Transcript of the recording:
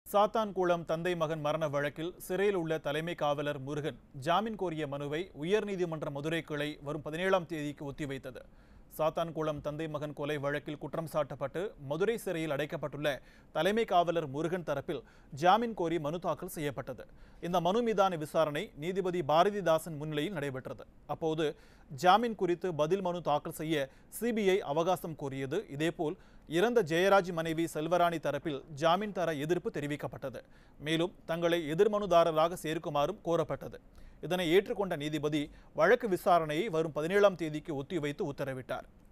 சாத்தான்குளம் தந்தை மகன் மரண வழக்கில் சிறையில் உள்ள தலைமை காவலர் முருகன் ஜாமீன் கோரிய மனுவை உயர்நீதிமன்ற மதுரை கிளை வரும் பதினேழாம் தேதிக்கு ஒத்திவைத்தது சாத்தான்குளம் தந்தை மகன் கொலை வழக்கில் குற்றம் சாட்டப்பட்டு மதுரை சிறையில் அடைக்கப்பட்டுள்ள தலைமை காவலர் முருகன் தரப்பில் ஜாமீன் கோரி மனு தாக்கல் செய்யப்பட்டது இந்த மனு மீதான விசாரணை நீதிபதி பாரதிதாசன் முன்னிலையில் நடைபெற்றது அப்போது ஜாமீன் குறித்து பதில் மனு தாக்கல் செய்ய சிபிஐ அவகாசம் கோரியது இதேபோல் இறந்த ஜெயராஜ் மனைவி செல்வராணி தரப்பில் ஜாமீன் தர எதிர்ப்பு தெரிவிக்கப்பட்டது மேலும் தங்களை எதிர்மனுதாரராக சேர்க்குமாறும் கோரப்பட்டது இதனை ஏற்றுக்கொண்ட நீதிபதி வழக்கு விசாரணையை வரும் பதினேழாம் தேதிக்கு ஒத்திவைத்து உத்தரவிட்டார்